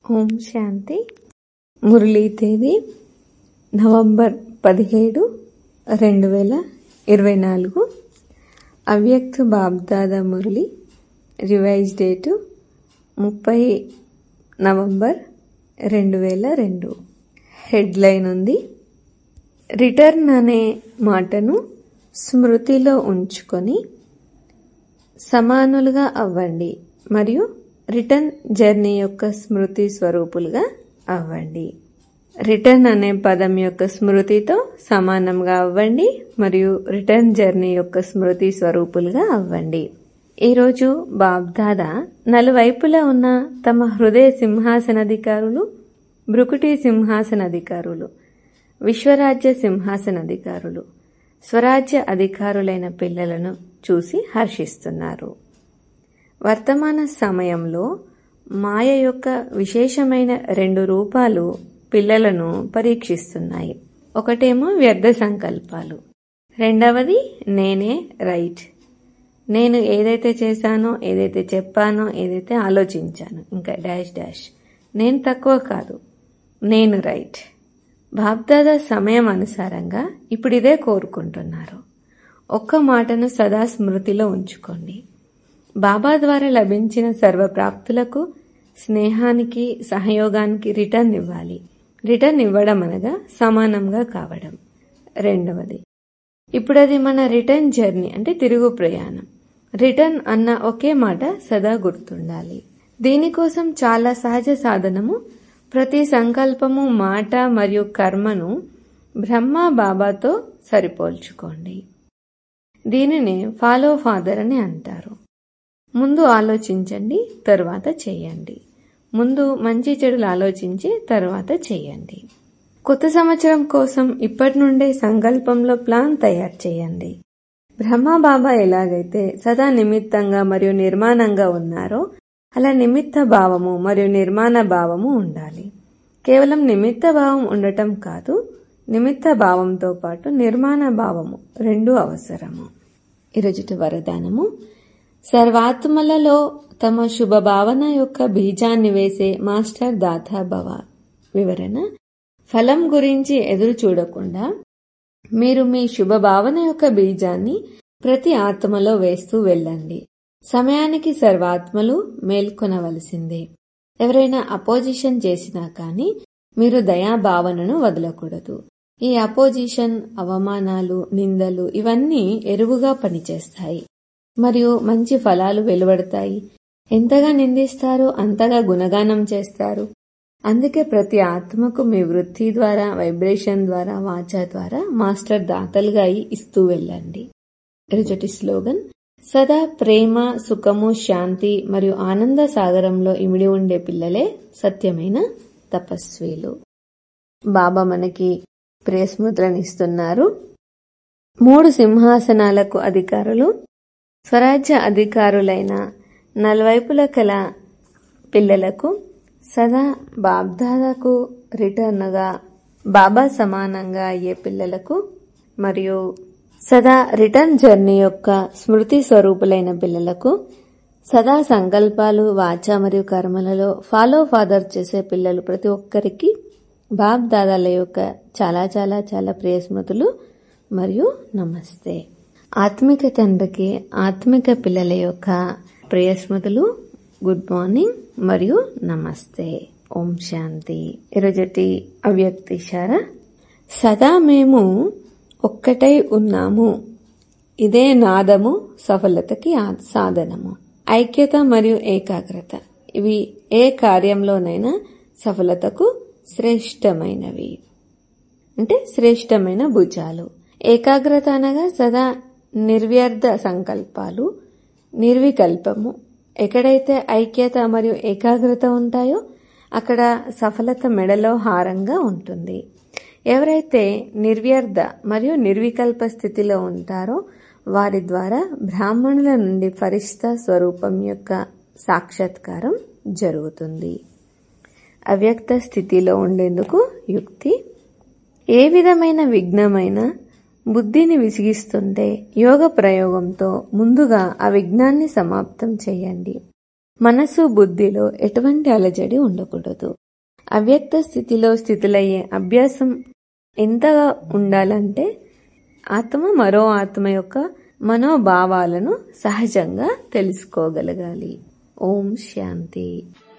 ఓం శాంతి మురళీ తేదీ నవంబర్ పదిహేడు రెండు వేల ఇరవై నాలుగు అవ్యక్త బాబ్దాదా మురళి రివైజ్ డేటు ముప్పై నవంబర్ రెండు వేల రెండు హెడ్లైన్ ఉంది రిటర్న్ అనే మాటను స్మృతిలో ఉంచుకొని సమానులుగా అవ్వండి మరియు రిటర్న్ జర్నీ యొక్క స్మృతి స్వరూపులుగా అవ్వండి రిటర్న్ అనే పదం యొక్క స్మృతితో సమానంగా అవ్వండి మరియు రిటర్న్ జర్నీ యొక్క స్మృతి స్వరూపులుగా అవ్వండి ఈరోజు బాబ్దాదా నలువైపులా ఉన్న తమ హృదయ సింహాసనాధికారులు బ్రుకుటి సింహాసనాధికారులు విశ్వరాజ్య సింహాసనాధికారులు స్వరాజ్య అధికారులైన పిల్లలను చూసి హర్షిస్తున్నారు వర్తమాన సమయంలో మాయ యొక్క విశేషమైన రెండు రూపాలు పిల్లలను పరీక్షిస్తున్నాయి ఒకటేమో వ్యర్థ సంకల్పాలు రెండవది నేనే రైట్ నేను ఏదైతే చేశానో ఏదైతే చెప్పానో ఏదైతే ఆలోచించానో ఇంకా డాష్ డాష్ నేను తక్కువ కాదు నేను రైట్ బాబ్దాదా సమయం అనుసారంగా ఇప్పుడు ఇదే కోరుకుంటున్నారు ఒక్క మాటను సదా స్మృతిలో ఉంచుకోండి బాబా ద్వారా లభించిన సర్వప్రాప్తులకు స్నేహానికి సహయోగానికి రిటర్న్ ఇవ్వాలి రిటర్న్ ఇవ్వడం అనగా సమానంగా కావడం రెండవది ఇప్పుడు అది మన రిటర్న్ జర్నీ అంటే తిరుగు ప్రయాణం రిటర్న్ అన్న ఒకే మాట సదా గుర్తుండాలి దీనికోసం చాలా సహజ సాధనము ప్రతి సంకల్పము మాట మరియు కర్మను బ్రహ్మ బాబాతో సరిపోల్చుకోండి దీనినే ఫాలో ఫాదర్ అని అంటారు ముందు ఆలోచించండి తరువాత చేయండి ముందు మంచి చెడులు ఆలోచించి తరువాత చేయండి కొత్త సంవత్సరం కోసం ఇప్పటి నుండే సంకల్పంలో ప్లాన్ తయారు చేయండి బ్రహ్మ బాబా ఎలాగైతే సదా నిమిత్తంగా మరియు నిర్మాణంగా ఉన్నారో అలా నిమిత్త భావము మరియు నిర్మాణ భావము ఉండాలి కేవలం నిమిత్త భావం ఉండటం కాదు నిమిత్త భావంతో పాటు నిర్మాణ భావము రెండు అవసరము ఈరోజుటి వరదానము సర్వాత్మలలో తమ శుభ భావన యొక్క బీజాన్ని వేసే మాస్టర్ దాతా భవ వివరణ ఫలం గురించి ఎదురు చూడకుండా మీరు మీ శుభ భావన యొక్క బీజాన్ని ప్రతి ఆత్మలో వేస్తూ వెళ్ళండి సమయానికి సర్వాత్మలు మేల్కొనవలసిందే ఎవరైనా అపోజిషన్ చేసినా కానీ మీరు దయాభావనను వదలకూడదు ఈ అపోజిషన్ అవమానాలు నిందలు ఇవన్నీ ఎరువుగా పనిచేస్తాయి మరియు మంచి ఫలాలు వెలువడతాయి ఎంతగా నిందిస్తారో అంతగా గుణగానం చేస్తారు అందుకే ప్రతి ఆత్మకు మీ వృత్తి ద్వారా వైబ్రేషన్ ద్వారా వాచ ద్వారా మాస్టర్ దాతలుగా ఇస్తూ వెళ్ళండి రిజటి స్లోగన్ సదా ప్రేమ సుఖము శాంతి మరియు ఆనంద సాగరంలో ఇమిడి ఉండే పిల్లలే సత్యమైన తపస్వీలు బాబా మనకి ప్రియస్మృతులను ఇస్తున్నారు మూడు సింహాసనాలకు అధికారులు స్వరాజ్య అధికారులైన నలువైపుల కల పిల్లలకు సదా బాబ్దాదాకు రిటర్న్గా బాబా సమానంగా అయ్యే పిల్లలకు మరియు సదా రిటర్న్ జర్నీ యొక్క స్మృతి స్వరూపులైన పిల్లలకు సదా సంకల్పాలు వాచ మరియు కర్మలలో ఫాలో ఫాదర్ చేసే పిల్లలు ప్రతి ఒక్కరికి బాబ్ దాదాల యొక్క చాలా చాలా చాలా ప్రియ స్మృతులు మరియు నమస్తే ఆత్మిక తండ్రికి ఆత్మిక పిల్లల యొక్క ప్రియ స్మృతులు గుడ్ మార్నింగ్ మరియు నమస్తే ఓం శాంతి ఈరోజటి అవ్యక్తి ఇషారా సదా మేము ఒక్కటై ఉన్నాము ఇదే నాదము సఫలతకి సాధనము ఐక్యత మరియు ఏకాగ్రత ఇవి ఏ కార్యంలోనైనా సఫలతకు శ్రేష్టమైనవి అంటే శ్రేష్టమైన భుజాలు ఏకాగ్రత అనగా సదా నిర్వ్యర్థ సంకల్పాలు నిర్వికల్పము ఎక్కడైతే ఐక్యత మరియు ఏకాగ్రత ఉంటాయో అక్కడ సఫలత మెడలో హారంగా ఉంటుంది ఎవరైతే నిర్వ్యర్థ మరియు నిర్వికల్ప స్థితిలో ఉంటారో వారి ద్వారా బ్రాహ్మణుల నుండి ఫరిష్ట స్వరూపం యొక్క సాక్షాత్కారం జరుగుతుంది అవ్యక్త స్థితిలో ఉండేందుకు యుక్తి ఏ విధమైన విఘ్నమైన బుద్ధిని విసిగిస్తుంటే యోగ ప్రయోగంతో ముందుగా ఆ విఘ్నాన్ని సమాప్తం చేయండి మనసు బుద్ధిలో ఎటువంటి అలజడి ఉండకూడదు అవ్యక్త స్థితిలో స్థితులయ్యే అభ్యాసం ఎంతగా ఉండాలంటే ఆత్మ మరో ఆత్మ యొక్క మనోభావాలను సహజంగా తెలుసుకోగలగాలి ఓం శాంతి